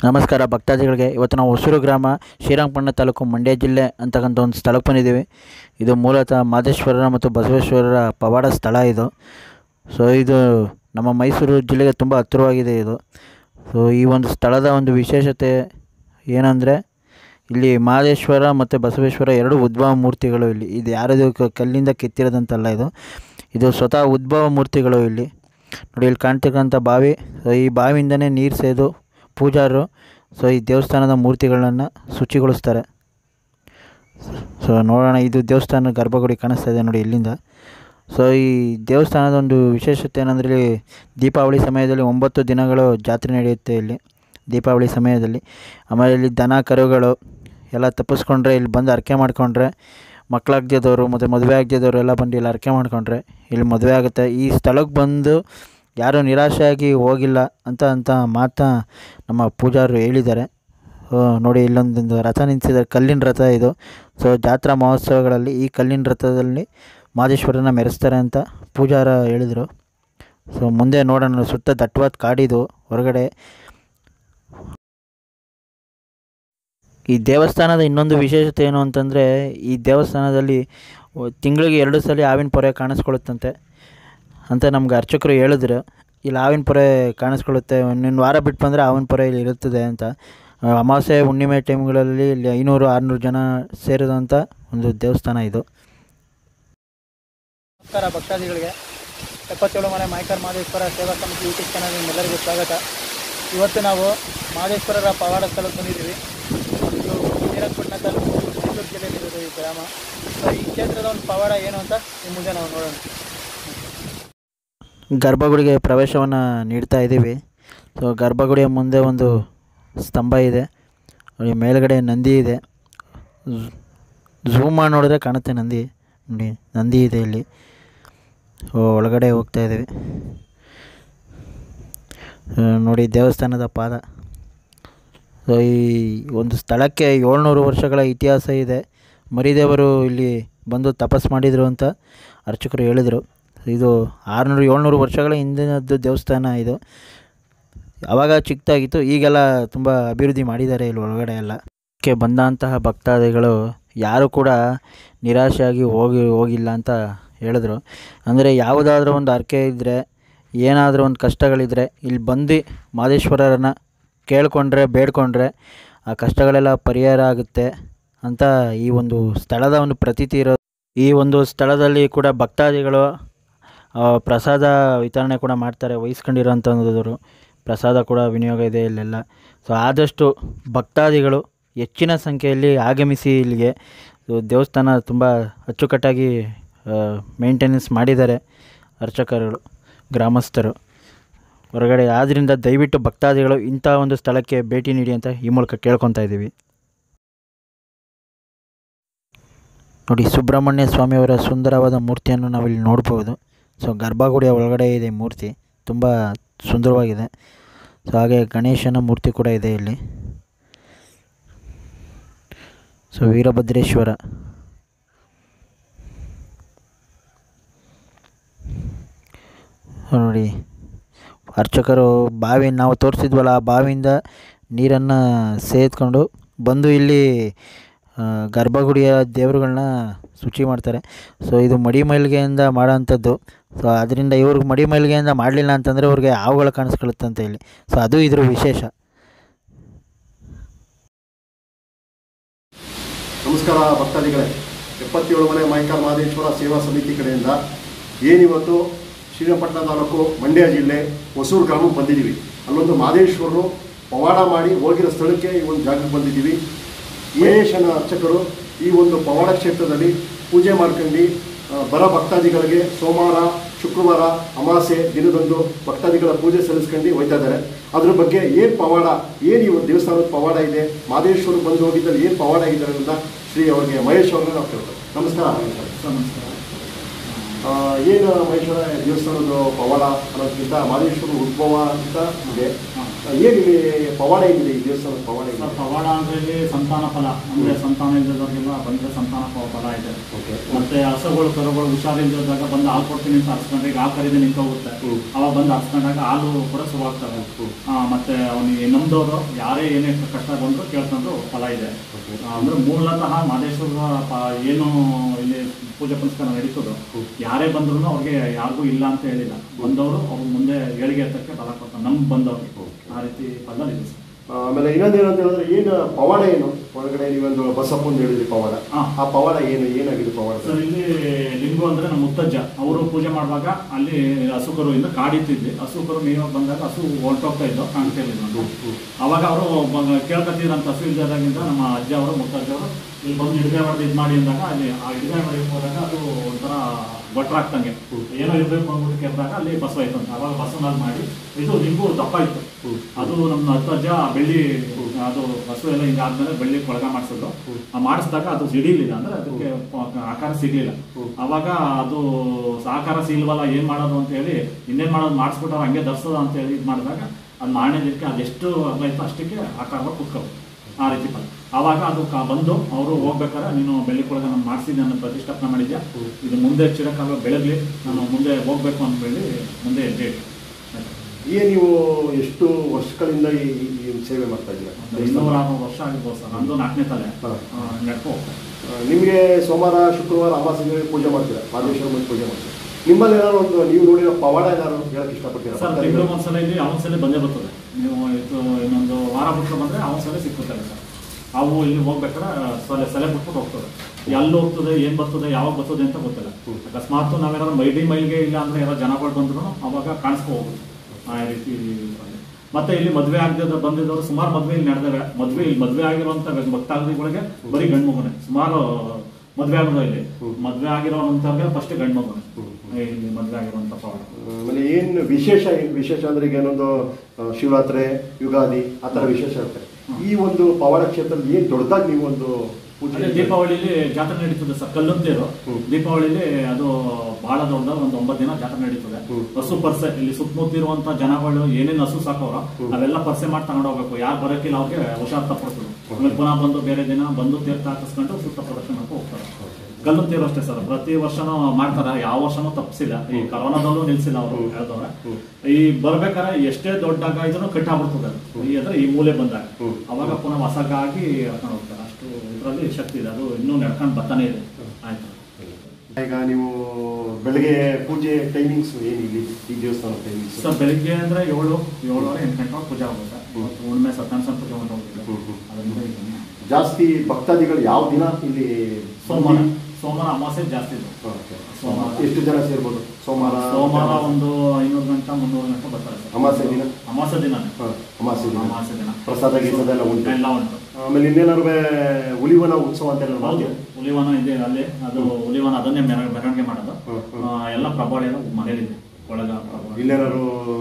ನಮಸ್ಕಾರ ಭಕ್ತಾದಿಗಳಿಗೆ ಇವತ್ತು ನಾವು ಹೊಸೂರು ಗ್ರಾಮ ಶ್ರೀರಂಗಪಟ್ಟಣ ತಾಲೂಕು ಮಂಡ್ಯ ಜಿಲ್ಲೆ ಅಂತಕ್ಕಂಥ ಒಂದು ಸ್ಥಳಕ್ಕೆ ಬಂದಿದ್ದೀವಿ ಇದು ಮೂಲತಃ ಮಾದೇಶ್ವರರ ಮತ್ತು ಬಸವೇಶ್ವರರ ಪವಾಡ ಸ್ಥಳ ಇದು ಸೊ ಇದು ನಮ್ಮ ಮೈಸೂರು ಜಿಲ್ಲೆಗೆ ತುಂಬ ಹತ್ತಿರವಾಗಿದೆ ಇದು ಸೊ ಈ ಒಂದು ಸ್ಥಳದ ಒಂದು ವಿಶೇಷತೆ ಏನಂದರೆ ಇಲ್ಲಿ ಮಹದೇಶ್ವರ ಮತ್ತು ಬಸವೇಶ್ವರ ಎರಡು ಉದ್ಭವ ಮೂರ್ತಿಗಳು ಇಲ್ಲಿ ಇದು ಯಾರದು ಕ- ಕಲ್ಲಿಂದ ಕೆತ್ತಿರೋದಂತಲ್ಲ ಇದು ಇದು ಸ್ವತಃ ಉದ್ಭವ ಮೂರ್ತಿಗಳು ಇಲ್ಲಿ ನೋಡಿ ಇಲ್ಲಿ ಕಾಣ್ತಕ್ಕಂಥ ಬಾವಿ ಸೊ ಈ ಬಾವಿಯಿಂದನೇ ನೀರು ಸೇದು ಪೂಜಾರರು ಸೊ ಈ ದೇವಸ್ಥಾನದ ಮೂರ್ತಿಗಳನ್ನು ಶುಚಿಗೊಳಿಸ್ತಾರೆ ಸೊ ನೋಡೋಣ ಇದು ದೇವಸ್ಥಾನ ಗರ್ಭಗುಡಿ ಕಾಣಿಸ್ತಾ ಇದೆ ನೋಡಿ ಇಲ್ಲಿಂದ ಸೊ ಈ ದೇವಸ್ಥಾನದ ಒಂದು ವಿಶೇಷತೆ ಏನಂದರೆ ಇಲ್ಲಿ ದೀಪಾವಳಿ ಸಮಯದಲ್ಲಿ ಒಂಬತ್ತು ದಿನಗಳು ಜಾತ್ರೆ ನಡೆಯುತ್ತೆ ಇಲ್ಲಿ ದೀಪಾವಳಿ ಸಮಯದಲ್ಲಿ ಆಮೇಲೆ ಇಲ್ಲಿ ದನ ಕರುಗಳು ಎಲ್ಲ ತಪ್ಪಿಸ್ಕೊಂಡ್ರೆ ಇಲ್ಲಿ ಬಂದು ಅರ್ಕೆ ಮಾಡ್ಕೊಂಡ್ರೆ ಮಕ್ಕಳಾಗ್ದಿದ್ದವರು ಮತ್ತು ಮದುವೆ ಆಗ್ದಿದ್ದವರು ಎಲ್ಲ ಬಂದು ಇಲ್ಲಿ ಅರ್ಕೆ ಮಾಡ್ಕೊಂಡ್ರೆ ಇಲ್ಲಿ ಮದುವೆ ಆಗುತ್ತೆ ಈ ಸ್ಥಳಕ್ಕೆ ಬಂದು ಯಾರೂ ನಿರಾಶೆಯಾಗಿ ಹೋಗಿಲ್ಲ ಅಂತ ಅಂತ ಮಾತಾ ನಮ್ಮ ಪೂಜಾರರು ಹೇಳಿದ್ದಾರೆ ಸೊ ನೋಡಿ ಇಲ್ಲೊಂದೊಂದು ರಥ ನಿಲ್ಲಿಸಿದ್ದಾರೆ ಕಲ್ಲಿನ ರಥ ಇದು ಸೊ ಜಾತ್ರಾ ಮಹೋತ್ಸವಗಳಲ್ಲಿ ಈ ಕಲ್ಲಿನ ರಥದಲ್ಲಿ ಮಾದೇಶ್ವರನ ಮೆರೆಸ್ತಾರೆ ಅಂತ ಪೂಜಾರ ಹೇಳಿದರು ಸೊ ಮುಂದೆ ನೋಡೋಣ ಸುತ್ತ ದಟ್ಟವಾದ ಕಾಡಿದು ಹೊರಗಡೆ ಈ ದೇವಸ್ಥಾನದ ಇನ್ನೊಂದು ವಿಶೇಷತೆ ಏನು ಅಂತಂದರೆ ಈ ದೇವಸ್ಥಾನದಲ್ಲಿ ಒ- ತಿಂಗಳಿಗೆ ಎರಡು ಸಲ ಹಾವಿನ ಪೊರೆ ಕಾಣಿಸ್ಕೊಳ್ಳುತ್ತಂತೆ ಅಂತ ನಮ್ಗೆ ಅರ್ಚಕರು ಹೇಳಿದ್ರು ಇಲ್ಲಿ ಹಾವಿನ ಪೊರೆ ಕಾಣಿಸ್ಕೊಳ್ಳುತ್ತೆ ಇನ್ನೊಂದು ವಾರ ಬಿಟ್ಟು ಬಂದರೆ ಹಾವಿನ ಪೊರೆ ಇಲ್ಲಿ ಇರುತ್ತದೆ ಅಂತ ಆ, ಅಮಾವಾಸ್ಯೆ ಹುಣ್ಣಿಮೆ ಟೈಮ್ಗಳಲ್ಲಿ ಇಲ್ಲಿ ಐನೂರು ಆರುನೂರು ಜನ ಸೇರಿದಂಥ ಒಂದು ದೇವಸ್ಥಾನ ಇದು ನಮಸ್ಕಾರ ಭಕ್ತಾದಿಗಳಿಗೆ ಎಪ್ಪತ್ತೇಳು ಮನೆ ಮಾಯ್ಕರ್ ಮಹದೇಶ್ವರ ಸೇವಾ ಸಮಿತಿ ಯೂಟ್ಯೂಬ್ ಚಾನಲ್ ನಿಮ್ಮೆಲ್ಲರಿಗೂ ಸ್ವಾಗತ ಇವತ್ತು ನಾವು ಮಹದೇಶ್ವರರ ಪವಾಡ ಸ್ಥಳಕ್ಕೆ ಬಂದಿದ್ದೀವಿ ಇದು ಶ್ರೀರಂಗಪಟ್ಟಣ ತಾಲೂಕು ಮೈಸೂರು ಜಿಲ್ಲೆಯಲ್ಲಿರೋದು ಈ ಗ್ರಾಮ ಸೊ ಈ ಕ್ಷೇತ್ರದ ಒಂದು ಪವಾಡ ಏನು ಅಂತ ನಿಮ್ಮ ಮುಂದೆ ನಾವು ನೋಡೋಣ ಗರ್ಭಗುಡಿಗೆ ಪ್ರವೇಶವನ್ನು ನೀಡ್ತಾ ಇದ್ದೀವಿ ಸೊ ಗರ್ಭಗುಡಿಯ ಮುಂದೆ ಒಂದು ಸ್ತಂಭ ಇದೆ ಅಲ್ಲಿ ಮೇಲ್ಗಡೆ ನಂದಿ ಇದೆ ಝೂಮ್ ಮಾಡಿ ನೋಡಿದ್ರೆ ಕಾಣುತ್ತೆ ನಂದಿ ನೋಡಿ ನಂದಿ ಇದೆ ಇಲ್ಲಿ ಸೊ ಒಳಗಡೆ ಹೋಗ್ತಾ ಇದ್ದೀವಿ ಆ, ನೋಡಿ ದೇವಸ್ಥಾನದ ಪಾದ ಸೊ ಈ ಒಂದು ಸ್ಥಳಕ್ಕೆ ಏಳ್ನೂರು ವರ್ಷಗಳ ಇತಿಹಾಸ ಇದೆ ಮರಿದೇವರು ಇಲ್ಲಿ ಬಂದು ತಪಸ್ ಮಾಡಿದರು ಅಂತ ಅರ್ಚಕರು ಹೇಳಿದರು ಇದು ಆರುನೂರು ಏಳ್ನೂರು ವರ್ಷಗಳ ಹಿಂದಿನದ್ದು ದೇವಸ್ಥಾನ ಇದು ಆವಾಗ ಚಿಕ್ಕದಾಗಿತ್ತು ಈಗೆಲ್ಲ ತುಂಬ ಅಭಿವೃದ್ಧಿ ಮಾಡಿದ್ದಾರೆ ಇಲ್ಲಿ ಒಳಗಡೆ ಎಲ್ಲ ಕ್ಕೆ ಬಂದಂತಹ ಭಕ್ತಾದಿಗಳು ಯಾರು ಕೂಡ ನಿರಾಶೆಯಾಗಿ ಹೋಗಿ ಹೋಗಿಲ್ಲ ಅಂತ ಹೇಳಿದ್ರು ಅಂದರೆ ಯಾವುದಾದ್ರೂ ಒಂದು ಅರ್ಕೆ ಇದ್ದರೆ ಏನಾದರೂ ಒಂದು ಕಷ್ಟಗಳಿದ್ದರೆ ಇಲ್ಲಿ ಬಂದು ಮಾದೇಶ್ವರರನ್ನು ಕೇಳಿಕೊಂಡ್ರೆ ಬೇಡ್ಕೊಂಡ್ರೆ ಆ ಕಷ್ಟಗಳೆಲ್ಲ ಪರಿಹಾರ ಆಗುತ್ತೆ ಅಂತ ಈ ಒಂದು ಸ್ಥಳದ ಒಂದು ಪ್ರತೀತಿ ಇರೋ ಈ ಒಂದು ಸ್ಥಳದಲ್ಲಿ ಕೂಡ ಭಕ್ತಾದಿಗಳು ಆ, ಪ್ರಸಾದ ವಿತರಣೆ ಕೂಡ ಮಾಡ್ತಾರೆ ವಹಿಸ್ಕೊಂಡಿರೋಂಥವ್ರು ಪ್ರಸಾದ ಕೂಡ ವಿನಿಯೋಗ ಇದೆ ಇಲ್ಲೆಲ್ಲ ಸೊ ಆದಷ್ಟು ಭಕ್ತಾದಿಗಳು ಹೆಚ್ಚಿನ ಸಂಖ್ಯೆಯಲ್ಲಿ ಆಗಮಿಸಿ ಇಲ್ಲಿಗೆ ಸೊ ದೇವಸ್ಥಾನ ತುಂಬ ಅಚ್ಚುಕಟ್ಟಾಗಿ ಮೇಂಟೆನೆನ್ಸ್ ಮಾಡಿದ್ದಾರೆ ಅರ್ಚಕರುಗಳು ಗ್ರಾಮಸ್ಥರು ಹೊರಗಡೆ ಆದ್ದರಿಂದ ದಯವಿಟ್ಟು ಭಕ್ತಾದಿಗಳು ಇಂಥ ಒಂದು ಸ್ಥಳಕ್ಕೆ ಭೇಟಿ ನೀಡಿ ಅಂತ ಈ ಮೂಲಕ ಕೇಳ್ಕೊತಾ ಇದ್ದೀವಿ ನೋಡಿ ಸುಬ್ರಹ್ಮಣ್ಯ ಸ್ವಾಮಿಯವರ ಸುಂದರವಾದ ಮೂರ್ತಿಯನ್ನು ನಾವಿಲ್ಲಿ ನೋಡ್ಬೋದು ಸೊ ಗರ್ಭಗುಡಿಯ ಒಳಗಡೆ ಇದೆ ಮೂರ್ತಿ ತುಂಬ ಸುಂದರವಾಗಿದೆ ಸೊ ಹಾಗೆ ಗಣೇಶನ ಮೂರ್ತಿ ಕೂಡ ಇದೆ ಇಲ್ಲಿ ಸೊ ವೀರಭದ್ರೇಶ್ವರ ನೋಡಿ ಅರ್ಚಕರು ಬಾವಿ ನಾವು ತೋರಿಸಿದ್ವಲ್ಲ ಆ ಬಾವಿಯಿಂದ ನೀರನ್ನು ಸೇದ್ಕೊಂಡು ಬಂದು ಇಲ್ಲಿ ಆ, ಗರ್ಭಗುಡಿಯ ದೇವರುಗಳನ್ನ ಶುಚಿ ಮಾಡ್ತಾರೆ ಸೊ ಇದು ಮಡಿ ಮೈಲಿಗೆಯಿಂದ ಮಾಡೋವಂಥದ್ದು ಸೊ ಅದರಿಂದ ಇವ್ರಿಗೆ ಮಡಿ ಮೈಲಿಗೆಯಿಂದ ಮಾಡಲಿಲ್ಲ ಅಂತಂದರೆ ಅವ್ರಿಗೆ ಹಾವುಗಳು ಕಾಣಿಸ್ಕೊಳ್ಳುತ್ತಂತೆ ಇಲ್ಲಿ ಸೊ ಅದು ಇದ್ರ ವಿಶೇಷ ನಮಸ್ಕಾರ ಭಕ್ತಾದಿಗಳೇ ಎಪ್ಪತ್ತೇಳು ಮನೆ ಮಾಯ್ಕರ್ ಮಹದೇಶ್ವರ ಸೇವಾ ಸಮಿತಿ ಕಡೆಯಿಂದ ಏನಿವತ್ತು ಶ್ರೀರಂಗಪಟ್ಟಣ ತಾಲೂಕು ಮಂಡ್ಯ ಜಿಲ್ಲೆ ಹೊಸೂರು ಗ್ರಾಮಕ್ಕೆ ಬಂದಿದ್ದೀವಿ ಅಲ್ಲೊಂದು ಮಹದೇಶ್ವರರು ಪವಾಡ ಮಾಡಿ ಹೋಗಿರೋ ಸ್ಥಳಕ್ಕೆ ಈ ಒಂದು ಜಾಗಕ್ಕೆ ಬಂದಿದ್ದೀವಿ ಮಹೇಶನ ಅರ್ಚಕರು ಈ ಒಂದು ಪವಾಡ ಕ್ಷೇತ್ರದಲ್ಲಿ ಪೂಜೆ ಮಾಡ್ಕೊಂಡು ಆ, ಬರೋ ಭಕ್ತಾದಿಗಳಿಗೆ ಸೋಮವಾರ ಶುಕ್ರವಾರ ಅಮಾಸೆ ದಿನದಂದು ಭಕ್ತಾದಿಗಳ ಪೂಜೆ ಸಲ್ಲಿಸ್ಕೊಂಡು ಹೋಯ್ತಾ ಇದ್ದಾರೆ ಅದ್ರ ಬಗ್ಗೆ ಏನು ಪವಾಡ ಏನು ಈ ಒಂದು ದೇವಸ್ಥಾನದ ಪವಾಡ ಇದೆ ಮಾದೇಶ್ವರ ಬಂದು ಹೋಗಿದ್ದಲ್ಲಿ ಏನು ಪವಾಡ ಆಗಿದ್ದಾರೆ ಅಂತ ಶ್ರೀ ಅವರಿಗೆ ಮಹೇಶ್ ಅವ್ರನ್ನ ನಾವು ಕೇಳ್ತೇವೆ ನಮಸ್ಕಾರ ಮಹೇಶ್ ಅವ್ರೆ. ಆ, ಏನು ಮಹೇಶ್ವರ ದೇವಸ್ಥಾನದ ಪವಾಡ ಅನ್ನೋದಕ್ಕಿಂತ ಮಾದೇಶ್ವರ ಉದ್ಭವ ಅಂತ ಇದೆ ಏನು ಇಲ್ಲಿ ಪವಾಡ ಏನಿದೆ ಈ ದೇವಸ್ಥಾನದ ಪವಾಡ ಸರ್ ಏನಿದೆ ಪವಾಡ ಅಂದ್ರೆ ಇಲ್ಲಿ ಸಂತಾನ ಫಲ ಅಂದ್ರೆ ಸಂತಾನ ಇಲ್ಲದವ್ರಿಗೆಲ್ಲ ಬಂದ್ರೆ ಸಂತಾನ ಫ- ಫಲ ಇದೆ ಓಕೆ ಮತ್ತೆ ಹಸುಗಳು ಕರುಗಳು ಹುಷಾರಿಲ್ಲದಾಗ ಬಂದು ಹಾಲು ಕೊಡ್ತೀನಿ ಅಂತ ಹರ್ಸ್ಕೊಂಡ್ರೆ ಈಗ ಹಾಲು ಖರೀದಿ ನಿಂತೋಗುತ್ತೆ ಹ್ಮ್. ಅವಾಗ ಬಂದು ಹರ್ಸ್ಕೊಂಡಾಗ ಹಾಲು ಕೂಡ ಶುರುವಾಗ್ತವೆ ಹ್ಮ್. ಆ, ಮತ್ತೆ ಅವನಿಗೆ ನಮ್ದವರು ಯಾರೇ ಏನೇ ಕಷ್ಟ ಬಂದ್ರು ಕೇಳ್ಕೊಂಡು ಫಲ ಇದೆ ಓಕೆ. ಆ, ಅಂದ್ರೆ ಮೂಲತಃ ಮಾದೇಶ್ವರ ಪ- ಏನು ಇಲ್ಲಿ ಪೂಜೆ ಪುನಸ್ಕಾರ ನಡೀತದೋ ಹ್ಮ್. ಯಾರೇ ಬಂದ್ರು ಅವ್ರಿಗೆ ಯಾರಿಗೂ ಇಲ್ಲ ಅಂತ ಹೇಳಿಲ್ಲ ಬಂದವರು ಅವ್ರು ಮುಂದೆ ಏಳಿಗೆ ಎತ್ತಕ್ಕೆ ಫಲ ಕೊಡ್ತಾರೆ ನಮ್ಗೆ ಬಂದವ್ರಿಗೆ ಓಕೆ. ಆ ರೀತಿ ಫಲ ಇದೆ ಸರ್ ಆಮೇಲೆ ಇನ್ನೊಂದೇನು ಅಂತ ಹೇಳಿದ್ರೆ ಏನು ಪವಾಡ ಏನು ಒಳಗಡೆ ನೀವೊಂದು ಬಸಪ್ಪಂದು ಹೇಳಿದ್ರಿ ಪವಾಡ ಹಾ. ಆ ಪವಾಡ ಏನು ಏನಾಗಿದೆ ಪವಾಡ ಸರ್ ಇಲ್ಲಿ ಲಿಂಗು ಅಂದ್ರೆ ನಮ್ಮ ಮುತ್ತಜ್ಜ ಅವರು ಪೂಜೆ ಮಾಡುವಾಗ ಅಲ್ಲಿ ಹಸುಕರು ಇಂದ ಕಾಡಿತ್ತಿದ್ವಿ ಹಸುಕರು ಮೇವಾಗ ಬಂದಾಗ ಹಸು ಹೊರಟೋಗ್ತಾ ಇದ್ದೋ ಕಾಣ್ತಾ ಇರಲಿಲ್ಲ ಹ್ಮ್, ಹ್ಮ್. ಅವಾಗ ಅವರು ಕೇಳ್ಕೊತೀರಂತ ಹಸು ಇಲ್ದಾಗಿಂದ ನಮ್ಮ ಅಜ್ಜ ಅವರು ಮುತ್ತಜ್ಜ ಅವರು ಇಲ್ಲಿ ಬಂದು ಹಿಡಿಗೆ ಹೊಡೆದು ಇದು ಮಾಡಿ ಅಂದಾಗ ಅಲ್ಲಿ ಆ ಹಿಡಿಗೆ ಮಾಡಿ ಹೋದಾಗ ಅದು ಒಂಥರ ಗೊಟ್ರಾಗ್ತಂಗೆ ಏನೋ ಇರ್ಬೇಕು ಅಂದ್ಬಿಟ್ಟು ಕೆರೆದಾಗ ಅಲ್ಲಿ ಬಸವ ಇತ್ತು ಅಂತ ಅವಾಗ ಬಸವನಲ್ಲಿ ಮಾಡಿ ಇದು ಲಿಂಗು ದಪ್ಪ ಇತ್ತು ಹ್ಮ್. ಅದು ನಮ್ಮ ಅಜ್ಜ ಬೆಳ್ಳಿ ಅದು ಹಸು ಎಲ್ಲ ಹಿಂಗಾದ್ಮೇಲೆ ಬೆಳ್ಳಿ ಕೊಳಗ ಮಾಡಿಸಿದ್ರು ಆ ಮಾಡಿಸಿದಾಗ ಅದು ಸಿಡಿಲಿಲ್ಲ ಅಂದ್ರೆ ಅದಕ್ಕೆ ಪ- ಆಕಾರ ಸಿಗ್ಲಿಲ್ಲ ಅವಾಗ ಅದು ಆಕಾರ ಸಿಲ್ವಲ್ಲ ಏನ್ ಮಾಡೋದು ಅಂತ ಹೇಳಿ ಇನ್ನೇನ್ ಮಾಡೋದು ಮಾಡಿಸ್ಬಿಟ್ಟಾರ ಹಂಗೆ ಧರಿಸೋದು ಅಂತ ಹೇಳಿ ಇದು ಮಾಡಿದಾಗ ಅದು ಮಾಡನೇದಕ್ಕೆ ಅದೆಷ್ಟು ಆಗೈತೋ ಅಷ್ಟಕ್ಕೆ ಆಕಾರವಾಗಿ ಕುತ್ಕೋದು ಆ ರೀತಿ ಫಲ ಆವಾಗ ಅದು ಕ- ಬಂದು ಅವರು ಹೋಗ್ಬೇಕಾದ್ರೆ ನೀನು ಬೆಳ್ಳಿ ಕೊಳಗ ನಾನು ಮಾಡಿಸಿದ್ದೆ ನಾನು ಪ್ರತಿಷ್ಠಾಪನೆ ಮಾಡಿದ್ಯಾ ಇದು ಮುಂದೆ ಚಿರಕಾಲ ಬೆಳಗ್ಲಿ ನಾನು ಮುಂದೆ ಹೋಗ್ಬೇಕು ಅಂತ ಹೇಳಿ ಮುಂದೆ ಹೆಜ್ಜೆ ಇಟ್ಟು ಏನ್ ನೀವು ಎಷ್ಟು ವರ್ಷಗಳಿಂದ ಈ ಈ- ಈ ಸೇವೆ ಮಾಡ್ತಾ ಇದ್ದೀರಾ ಒಂದು ಇನ್ನೂರ ಆರು ವರ್ಷ ಆಗಿರ್ಬೋದು ಸರ್ ನಂದು ನಾಲ್ಕನೇ ತಲೆ ಹಾ. ನಡ್ಕೊ ಹೋಗ್ತಾರೆ ಆ, ನಿಮಗೆ ಸೋಮವಾರ ಶುಕ್ರವಾರ ಅಮಾವಾಸ್ಯೆ ಪೂಜೆ ಮಾಡ್ತೀರಾ ಮಾದೇಶ್ವರ ಮುಂದೆ ಪೂಜೆ ಮಾಡ್ತೀರಾ ನಿಮ್ಮಲ್ಲಿ ಏನಾದ್ರು ಒಂದು ನೀವು ನೋಡಿರೋ ಪವಾಡ ಏನಾದ್ರು ಹೇಳಕ್ ಇಷ್ಟಪಡ್ತೀರಾ ಸರ್ ತಿಂಗಳು ಒಂದ್ಸಲ ಇಲ್ಲಿ ಅವನ ಸಲ ಬಂದೇ ಬರ್ತದೆ ನೀವು ಇದು ಇನ್ನೊಂದು ವಾರ ಬಿಟ್ಟು ಬಂದ್ರೆ ಅವನ ಸಲ ಸಿಕ್ಕುತ್ತಲ್ಲ ಸರ್ ಅವು ಇಲ್ಲಿ ಹೋಗ್ಬೇಕಾದ್ರೆ ಸಲೆ ಸಲೆ ಬಿಟ್ಬಿಟ್ಟು ಹೋಗ್ತದೆ ಎಲ್ಲಿ ಹೋಗ್ತದೆ ಏನ್ ಬರ್ತದೆ ಯಾವಾಗ ಬರ್ತದೆ ಅಂತ ಗೊತ್ತಿಲ್ಲ ಅಕಸ್ಮಾತ್ ನಾವೇನಾದ್ರು ಮೈಡಿ ಮೈಲ್ಗೆ ಇಲ್ಲ ಅಂದ್ರೆ ಯಾರೋ ಜನಗಳು ಬಂದ್ರು ಅವಾಗ ಕಾಣಿಸ್ಕೊ ಹೋಗುತ್ತೆ ಆ ರೀತಿ ಇದ್ರಲ್ಲಿ. ಮತ್ತೆ ಇಲ್ಲಿ ಮದ್ವೆ ಆಗದ ಬಂದಿದ್ದವರು ಸುಮಾರು ಮದ್ವೆ ಇಲ್ಲಿ ನಡೆದವೆ ಮದ್ವೆ ಇಲ್ಲಿ ಮದ್ವೆ ಆಗಿರುವಂತ ಭಕ್ತಾದಿಗಳಿಗೆ ಬರೀ ಗಂಡು ಮಗುನೆ ಸುಮಾರು ಮದ್ವೆ ಆಗೋದು ಇಲ್ಲಿ ಮದ್ವೆ ಆಗಿರೋಂಥವ್ರಿಗೆ ಫಸ್ಟ್ ಗಂಡು ಮಗುನೆ ಇಲ್ಲಿ ಮದ್ವೆ ಆಗಿರುವಂತ ಪವಾಡ ಆಮೇಲೆ ಏನ್ ವಿಶೇಷ ಏನ್ ವಿಶೇಷ ಅಂದ್ರೆ ಈಗ ಏನೊಂದು ಆ, ಶಿವರಾತ್ರಿ ಯುಗಾದಿ ಆ ತರ ವಿಶೇಷ ಇರ್ತಾರೆ ಈ ಒಂದು ಪವಾಡ ಕ್ಷೇತ್ರದಲ್ಲಿ ಏನ್ ದೊಡ್ಡದಾಗಿ ನೀವು ಒಂದು ಪೂಜೆ ಅದೇ ದೀಪಾವಳಿಲಿ ಜಾತ್ರೆ ನಡೀತದೆ ಸರ್ ಕಲ್ಲಂತೇರು ಹ್ಮ್. ದೀಪಾವಳಿಲಿ ಅದು ಬಹಳ ದೊಡ್ಡ ಒಂದು ಒಂಬತ್ತು ದಿನ ಜಾತ್ರೆ ನಡೀತದೆ ಹ್ಮ್. ಹಸು ಪರ್ಸೆ ಇಲ್ಲಿ ಸುತ್ತಮುತ್ತ ಇರುವಂತ ಜನಗಳು ಏನೇನ್ ಹಸು ಸಾಕೋರ ಅವೆಲ್ಲ ಪರ್ಸೆ ಮಾಡಿ ತಗೊಂಡು ಹೋಗ್ಬೇಕು ಯಾರು ಬರೋಕಿಲ್ಲ ಅವ್ರಿಗೆ ಹುಷಾರ್ ತಪ್ಪಡ್ತದೆ ಆಮೇಲೆ ಪುನಃ ಬಂದು ಬೇರೆ ದಿನ ಬಂದು ತೀರ್ಥ ಹಾಕಿಸ್ಕೊಂಡು ಸುತ್ತ ಪ್ರದರ್ಶನ ಮಾಡ್ಕೊಂಡು ಹೋಗ್ತಾರೆ ಕಲ್ಲನ್ ತೀರು ಅಷ್ಟೇ ಸರ್ ಪ್ರತಿ ವರ್ಷನೂ ಮಾಡ್ತಾರೆ ಯಾವ ವರ್ಷನೂ ತಪ್ಪಿಸಿಲ್ಲ ಈ ಕರೋನಾದಲ್ಲೂ ನಿಲ್ಸಿಲ್ಲ ಅವರು ಹೇಳಿದವ್ರೆ ಈ ಬರ್ಬೇಕಾದ್ರೆ ಎಷ್ಟೇ ದೊಡ್ಡ ಇದನ್ನು ಕಟ್ಟಾಗ್ಬಿಡ್ತದೆ ಅದು. ಈ ಅಂದ್ರೆ ಈ ಮೂಲೆ ಬಂದಾಗ ಹ್ಮ್. ಅವಾಗ ಪುನಃ ಹೊಸಗಾಗಿ ಹೇಳ್ಕೊಂಡು ಹೋಗ್ತಾರೆ ಅಷ್ಟು ಇದರಲ್ಲಿ ಶಕ್ತಿ ಇದೆ ಅದು ಇನ್ನೂ ನಡ್ಕೊಂಡು ಬರ್ತಾನೆ ಇದೆ ಆಯ್ತು ಈಗ ನೀವು ಬೆಳಗ್ಗೆ ಪೂಜೆ ಟೈಮಿಂಗ್ಸ್ ಏನು ಇಲ್ಲಿ ಈ ದೇವಸ್ಥಾನ ಟೈಮಿಂಗ್ಸ್ ಸರ್ ಬೆಳಿಗ್ಗೆ ಅಂದ್ರೆ ಏಳು ಏಳುವರೆ ಎಂಟು ಗಂಟೆ ಒಳಗೆ ಪೂಜೆ ಆಗುತ್ತೆ ಮತ್ತು ಹುಣ್ಣಿಮೆ ಸತ್ಯನಾರಾಯಣ ಪೂಜೆ ಮಾಡಿ ಹೋಗಿಲ್ಲ ಹ್ಮ್, ಹ್ಮ್. ಅದರಿಂದ ಇದನ್ನ ಜಾಸ್ತಿ ಭಕ್ತಾದಿಗಳು ಯಾವ ದಿನ ಇಲ್ಲಿ ಸೋಮವಾರ ಸೋಮವಾರ ಅಮಾವಾಸ್ಯೆ ಜಾಸ್ತಿ ಇದೆ ಓಕೆ. ಸೋಮವಾರ. ಎಷ್ಟು ಜನ ಸೇರ್ಬೋದು ಸೋಮವಾರ ಸೋಮವಾರ ಒಂದು ಐನೂರು ಗಂಟೆ ಮುನ್ನೂರು ಗಂಟೆ ಬರ್ತಾರೆ ಸರ್ ಅಮಾವಾಸ್ಯೆ ದಿನ ಅಮಾವಾಸ್ಯೆ ದಿನನೇ ಹಾ, ಅಮಾವಾಸ್ಯೆ ದಿನ ಅಮಾವಾಸ್ಯೆ ದಿನ ಪ್ರಸಾದ ಗೀಸದ ಎಲ್ಲ ಉಂಟು ಎಲ್ಲ ಉಂಟು ಆಮೇಲೆ ಇನ್ನೇನಾದ್ರು ಉಲಿವನ ಉತ್ಸವ ಅಂತ ಏನಾದ್ರು ಹೌದು ಮಾಡ್ತೀರಾ? ಹುಲಿವನ ಇದೆ ಅಲ್ಲಿ ಅದು ಹುಲಿವನ ಅದನ್ನೇ ಮೆರ- ಮೆರವಣಿಗೆ ಮಾಡೋದು ಹ್ಮ್, ಹ್ಮ್. ಆ, ಎಲ್ಲ ಪ್ರಭಾವ ಎಲ್ಲ ಮನೇಲಿದೆ ಒಳಗ ಪ್ರಭಾವ ಇಲ್ಲೇನಾದ್ರು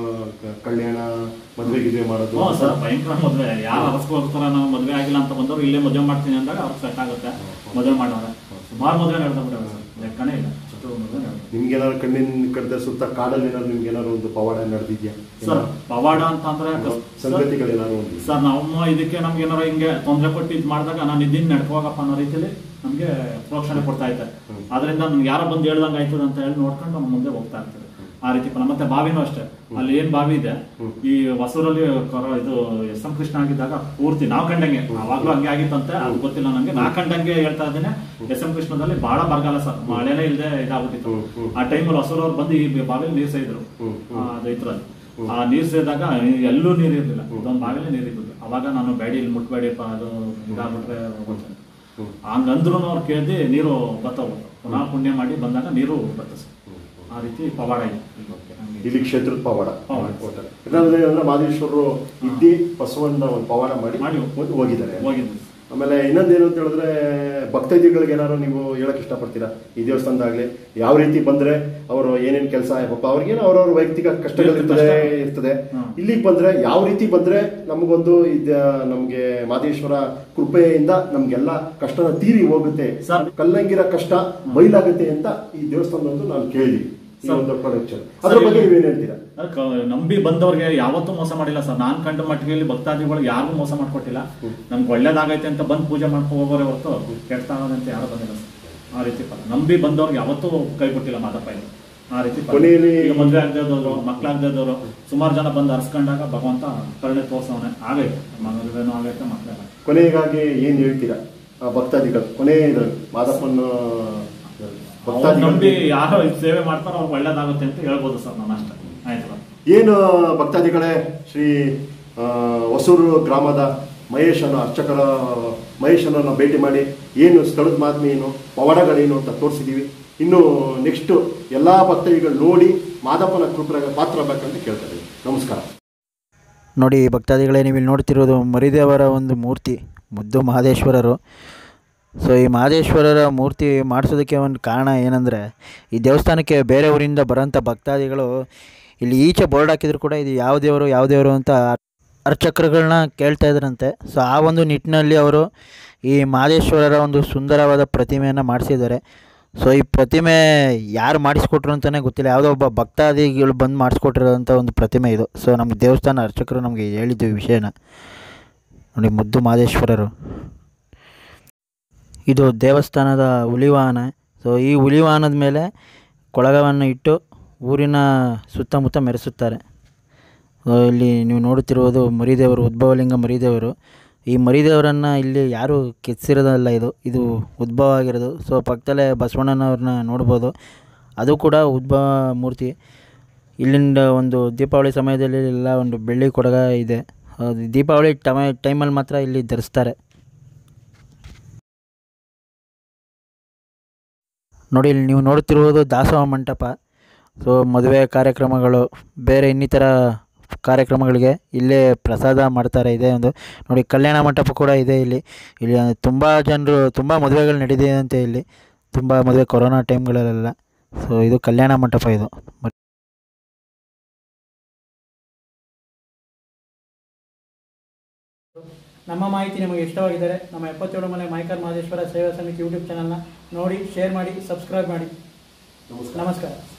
ಕ- ಕಲ್ಯಾಣ ಮದ್ವೆ ಗಿದ್ವೆ ಮಾಡೋದು ಹ್ಞೂ ಸರ್ ಭಯಂಕರ ಮದುವೆ ಯಾರು ಅರಸ್ಕೊ ಹೋಗ್ತಾರ ನಾವು ಮದುವೆ ಆಗಿಲ್ಲ ಅಂತ ಬಂದವರು ಇಲ್ಲೇ ಮದುವೆ ಮಾಡ್ತೀನಿ ಅಂದಾಗ ಅವ್ರಿಗೆ ಸೆಟ್ ಆಗುತ್ತೆ ಮದುವೆ ಮಾಡೋರೆ ಸುಮಾರು ಮದುವೆ ನಡೆದ್ಬಿಟ್ಟವೆ ಸರ್ ಲೆಕ್ಕನೇ ಇಲ್ಲ ಅಷ್ಟು ಮದುವೆ ನಡೆದ ನಿಮ್ಗೆ ಏನಾದ್ರು ಕಣ್ಣಿನ ಕಡ್ದ ಸುತ್ತ ಕಾಡಲ್ಲಿ ಏನಾದ್ರು ನಿಮ್ಗೆ ಏನಾದ್ರು ಒಂದು ಪವಾಡ ನಡೆದಿದ್ಯಾ ಸರ್ ಪವಾಡ ಅಂತ ಅಂದ್ರೆ ಕಸ್- ಸರ್, ಸಂಗತಿಗಳು ಏನಾದ್ರು ಒಂದು ಸರ್ ನಮ್ಮ ಇದಕ್ಕೆ ನಮ್ಗೆ ಏನಾರ ಹಿಂಗೆ ತೊಂದರೆ ಕೊಟ್ಟು ಇದು ಮಾಡಿದಾಗ ನಾನು ಇದನ್ನ ನಡ್ಕೋಗಪ್ಪ ಅನ್ನೋ ರೀತಿಯಲ್ಲಿ ನಮಗೆ ಪ್ರೋಕ್ಷಣೆ ಕೊಡ್ತಾ ಇದ್ದಾರೆ ಅದರಿಂದ ನಮ್ಗೆ ಯಾರೋ ಬಂದು ಹೇಳ್ದಂಗೆ ಆಯ್ತದ ಅಂತ ಹೇಳಿ ನೋಡ್ಕೊಂಡು ನಮ್ಮ ಮುಂದೆ ಹೋಗ್ತಾ ಇರ್ತಾರೆ ಆ ರೀತಿ ಫಲ ಮತ್ತೆ ಬಾವಿನೂ ಅಷ್ಟೇ ಅಲ್ಲಿ ಏನ್ ಬಾವಿ ಇದೆ ಈ ಹೊಸೂರಲ್ಲಿ ಕೊರ ಇದು ಎಸ್ ಎಂ ಕೃಷ್ಣ ಆಗಿದ್ದಾಗ ಪೂರ್ತಿ ನಾವ್ ಕಂಡಂಗೆ ಅವಾಗ್ಲೂ ಹಂಗೆ ಆಗಿತ್ತಂತೆ ಅದು ಗೊತ್ತಿಲ್ಲ ನಂಗೆ ನಾ ಕಂಡಂಗೆ ಹೇಳ್ತಾ ಇದ್ದೇನೆ ಎಸ್ ಎಂ ಕೃಷ್ಣದಲ್ಲಿ ಬಹಳ ಬರಗಾಲ ಸರ್ ಮಳೆನೇ ಇಲ್ಲದೆ ಇದಾಗ್ಬಿಟ್ಟಿತ್ತು ಹ್ಮ್, ಹ್ಮ್. ಆ ಟೈಮಲ್ಲಿ ಹೊಸೂರವ್ರು ಬಂದು ಈ ಬಾವಿಲಿ ನೀರ್ ಸೇರಿದ್ರು ಹ್ಮ್, ಅದು ಇದ್ರಲ್ಲಿ ಆ ನೀರ್ ಸೇರಿದಾಗ ಎಲ್ಲೂ ನೀರ್ ಇರ್ಲಿಲ್ಲ ಇದೊಂದು ಬಾವಿಲಿ ನೀರ್ ಇದ್ದು ಅವಾಗ ನಾನು ಬೇಡಿ ಇಲ್ಲಿ ಮುಟ್ಬೇಡಿಪ್ಪ ಅದು ಇದಾಗ್ಬಿಟ್ರೆ ಹೋಗುತ್ತೆ ಅಂತ. ಹಂಗಂದ್ರು ಅವ್ರು ಕೇಳಿದೆ ನೀರು ಬತ್ತವು ಪುನಃ ಪುಣ್ಯ ಮಾಡಿ ಬಂದಾಗ ನೀರು ಬರ್ತದೆ ಸರ್. ಆ ರೀತಿ ಪವಾಡ ಇದೆ ಹಂಗೆ. ಇಲ್ಲಿ ಕ್ಷೇತ್ರದ ಪವಾಡ ಪವಾಡ. ಕೊಡ್ತಾರೆ. ಇಲ್ಲಾಂದ್ರೆ ಅಂದ್ರೆ ಮಾದೇಶ್ವರರು ಇದ್ದಿ ಬಸವಣ್ಣ ಒಂದು ಪವಾಡ ಮಾಡಿ ಮಾಡಿ ಹೋಗಿ- ಹೋಗಿದ್ದಾರೆ ಹೋಗಿದ್ದೆ ಆಮೇಲೆ ಇನ್ನೊಂದೇನು ಅಂತ ಹೇಳಿದ್ರೆ ಭಕ್ತಾದಿಗಳಿಗೆ ಏನಾದ್ರು ನೀವು ಹೇಳಕ್ ಇಷ್ಟಪಡ್ತೀರಾ ಈ ದೇವಸ್ಥಾನದಾಗ್ಲಿ ಯಾವ ರೀತಿ ಬಂದ್ರೆ ಅವರು ಏನೇನ್ ಕೆಲಸ ಪಾಪ ಅವ್ರಿಗೇನು ಅವ್ರವ್ರ ವೈಯಕ್ತಿಕ ಕಷ್ಟಗಳಿರ್ತದೆ ಕಷ್ಟ. ಇರ್ತದೆ ಹ್ಮ್. ಇಲ್ಲಿಗೆ ಬಂದ್ರೆ ಯಾವ ರೀತಿ ಬಂದ್ರೆ ನಮಗೊಂದು ಇದ ನಮ್ಗೆ ಮಾದೇಶ್ವರ ಕೃಪೆಯಿಂದ ನಮ್ಗೆಲ್ಲ ಕಷ್ಟನ ತೀರಿ ಹೋಗುತ್ತೆ ಸರ್. ಕಲ್ಲಂಗಿರ ಕಷ್ಟ ಬಯಲಾಗುತ್ತೆ ಅಂತ ಈ ದೇವಸ್ಥಾನದೊಂದು ನಾನು ಕೇಳಿದೀನಿ ಈ ಒಂದು ಪ್ರೊಡಕ್ಷನ್ ಅದ್ರ ಬಗ್ಗೆ ನೀವೇನ್ ಹೇಳ್ತೀರಾ ಅದಕ್ಕೆ ನಂಬಿ ಬಂದವ್ರಿಗೆ ಯಾವತ್ತೂ ಮೋಸ ಮಾಡಿಲ್ಲ ಸರ್ ನಾನ್ ಕಂಡ ಮಟ್ಟಿಗೆಯಲ್ಲಿ ಭಕ್ತಾದಿಗಳು ಯಾರಿಗೂ ಮೋಸ ಮಾಡ್ಕೊಟ್ಟಿಲ್ಲ ನಮ್ಗೆ ಒಳ್ಳೇದಾಗೈತೆ ಅಂತ ಬಂದು ಪೂಜೆ ಮಾಡ್ಕೊ ಹೋಗೋರೆ ಹೊರತು ಕೆಟ್ಟಾಗೋದೆ ಅಂತ ಯಾರು ಬಂದಿಲ್ಲ ಸರ್ ಆ ರೀತಿ ಫಲ ನಂಬಿ ಬಂದವ್ರಿಗೆ ಯಾವತ್ತೂ ಕೈ ಕೊಟ್ಟಿಲ್ಲ ಮಾದಪ್ಪ ಇದು ಆ ರೀತಿ ಫಲ. ಕೊನೆಯಲ್ಲಿ- ಈಗ ಮದುವೆ ಆಗದೇದವರು ಮಕ್ಳಾಗದೇದವರು ಸುಮಾರು ಜನ ಬಂದು ಅರ್ಸ್ಕೊಂಡಾಗ ಭಗವಂತ ಕರುಣೆ ತೋರ್ಸವನೆ ಆಗೈತೆ ಮದುವೆನೂ ಆಗೈತೆ ಮಕ್ಕಳಾಗ ಕೊನೆಗಾಗಿ ಏನ್ ಹೇಳ್ತೀರಾ ಆ ಭಕ್ತಾದಿಗಳು ಕೊನೆ ಇದ್ರಲ್ಲಿ ಮಾದಪ್ಪನ ಅವ್ರು ನಂಬಿ ಭಕ್ತಾದಿಗಳು ಯಾರು ಇದ್ ಸೇವೆ ಮಾಡ್ತಾರೋ ಅವ್ರಿಗೆ ಒಳ್ಳೇದಾಗುತ್ತೆ ಅಂತ ಹೇಳ್ಬೋದು ಸರ್ ನಾನು ಅಷ್ಟೇ ಆಯ್ತು ಸರ್ ಏನು ಭಕ್ತಾದಿಗಳೇ ಶ್ರೀ ಆ, ಹೊಸೂರು ಗ್ರಾಮದ ಮಹೇಶನ ಅರ್ಚಕರ ಮಹೇಶನನ್ನ ಭೇಟಿ ಮಾಡಿ ಏನು ಸ್ಥಳದ ಮಾತ್ಮೆ ಏನು ಪವಾಡಗಳೇನು ಅಂತ ತೋರಿಸಿದೀವಿ ಇನ್ನು ನೆಕ್ಸ್ಟ್ ಎಲ್ಲಾ ಭಕ್ತಾದಿಗಳು ನೋಡಿ ಮಾದಪ್ಪನ ಕೃಪೆಗೆ ಪಾತ್ರ ಬೇಕಂತ ಕೇಳ್ತಾ ಇದ್ದೀವಿ ನಮಸ್ಕಾರ ನೋಡಿ ಭಕ್ತಾದಿಗಳೇ ನೀವು ಇಲ್ಲಿ ನೋಡ್ತಿರೋದು ಮರಿದೇವರ ಒಂದು ಮೂರ್ತಿ ಮುದ್ದು ಮಹದೇಶ್ವರರು ಸೊ ಈ ಮಹದೇಶ್ವರರ ಮೂರ್ತಿ ಮಾಡಿಸೋದಕ್ಕೆ ಒಂದು ಕಾರಣ ಏನಂದರೆ ಈ ದೇವಸ್ಥಾನಕ್ಕೆ ಬೇರೆ ಊರಿಂದ ಬರೋಂಥ ಭಕ್ತಾದಿಗಳು ಇಲ್ಲಿ ಈಚೆ ಬೋರ್ಡ್ ಹಾಕಿದ್ರು ಕೂಡ ಇದು ಯಾವ ದೇವರು ಯಾವ ದೇವರು ಅಂತ ಅರ್ಚಕರುಗಳನ್ನ ಕೇಳ್ತಾ ಇದ್ರಂತೆ ಸೊ ಆ ಒಂದು ನಿಟ್ಟಿನಲ್ಲಿ ಅವರು ಈ ಮಹದೇಶ್ವರರ ಒಂದು ಸುಂದರವಾದ ಪ್ರತಿಮೆಯನ್ನು ಮಾಡಿಸಿದ್ದಾರೆ ಸೊ ಈ ಪ್ರತಿಮೆ ಯಾರು ಮಾಡಿಸ್ಕೊಟ್ರು ಅಂತಲೇ ಗೊತ್ತಿಲ್ಲ ಯಾವುದೋ ಒಬ್ಬ ಭಕ್ತಾದಿಗಳು ಬಂದು ಮಾಡಿಸ್ಕೊಟ್ಟಿರೋಂಥ ಒಂದು ಪ್ರತಿಮೆ ಇದು ಸೊ ನಮ್ಗೆ ದೇವಸ್ಥಾನ ಅರ್ಚಕರು ನಮಗೆ ಹೇಳಿದ್ದು ಈ ವಿಷಯನ ನೋಡಿ ಮುದ್ದು ಮಹದೇಶ್ವರರು ಇದು ದೇವಸ್ಥಾನದ ಹುಲಿವಾಹನ ಸೊ ಈ ಹುಲಿವಾಹನದ ಮೇಲೆ ಕೊಳಗವನ್ನು ಇಟ್ಟು ಊರಿನ ಸುತ್ತಮುತ್ತ ಮೆರೆಸುತ್ತಾರೆ ಸೊ ಇಲ್ಲಿ ನೀವು ನೋಡುತ್ತಿರುವುದು ಮರಿದೇವರು ಉದ್ಭವಲಿಂಗ ಮರಿದೇವರು ಈ ಮರಿದೇವರನ್ನು ಇಲ್ಲಿ ಯಾರು ಕೆತ್ತಿಸಿರೋದಲ್ಲ ಇದು ಇದು ಉದ್ಭವ ಆಗಿರೋದು ಸೊ ಪಕ್ಕದಲ್ಲೇ ಬಸವಣ್ಣನವ್ರನ್ನ ನೋಡ್ಬೋದು ಅದು ಕೂಡ ಉದ್ಭವ ಮೂರ್ತಿ ಇಲ್ಲಿಂದ ಒಂದು ದೀಪಾವಳಿ ಸಮಯದಲ್ಲಿ ಎಲ್ಲ ಒಂದು ಬೆಳ್ಳಿ ಕೊಡಗ ಇದೆ ಅದು ದೀಪಾವಳಿ ಟಮೆ ಟೈಮಲ್ಲಿ ಮಾತ್ರ ಇಲ್ಲಿ ಧರಿಸ್ತಾರೆ ನೋಡಿ ಇಲ್ಲಿ ನೀವು ನೋಡುತ್ತಿರುವುದು ದಾಸೋಹ ಮಂಟಪ ಸೊ ಮದುವೆ ಕಾರ್ಯಕ್ರಮಗಳು ಬೇರೆ ಇನ್ನಿತರ ಕಾರ್ಯಕ್ರಮಗಳಿಗೆ ಇಲ್ಲೇ ಪ್ರಸಾದ ಮಾಡ್ತಾರೆ ಇದೆ ಒಂದು ನೋಡಿ ಕಲ್ಯಾಣ ಮಂಟಪ ಕೂಡ ಇದೆ ಇಲ್ಲಿ ಇಲ್ಲಿ ತುಂಬ ಜನರು ತುಂಬ ಮದುವೆಗಳು ನಡೆದಿದೆ ಅಂತೆ ಇಲ್ಲಿ ತುಂಬ ಮದುವೆ ಕೊರೋನಾ ಟೈಮ್ಗಳಲ್ಲೆಲ್ಲ ಸೊ ಇದು ಕಲ್ಯಾಣ ಮಂಟಪ ಇದು ನಮ್ಮ ಮಾಹಿತಿ ನಿಮಗೆ ಇಷ್ಟವಾಗಿದ್ದರೆ ನಮ್ಮ ಎಪ್ಪತ್ತೇಳು ಮನೆ ಮೈಕರ್ ಮಹದೇಶ್ವರ ಸೇವಾ ಸಮಿತಿ ಯೂಟ್ಯೂಬ್ ಚಾನಲ್ನ ನೋಡಿ ಶೇರ್ ಮಾಡಿ ಸಬ್ಸ್ಕ್ರೈಬ್ ಮಾಡಿ ನಮಸ್ಕಾರ ನಮಸ್ಕಾರ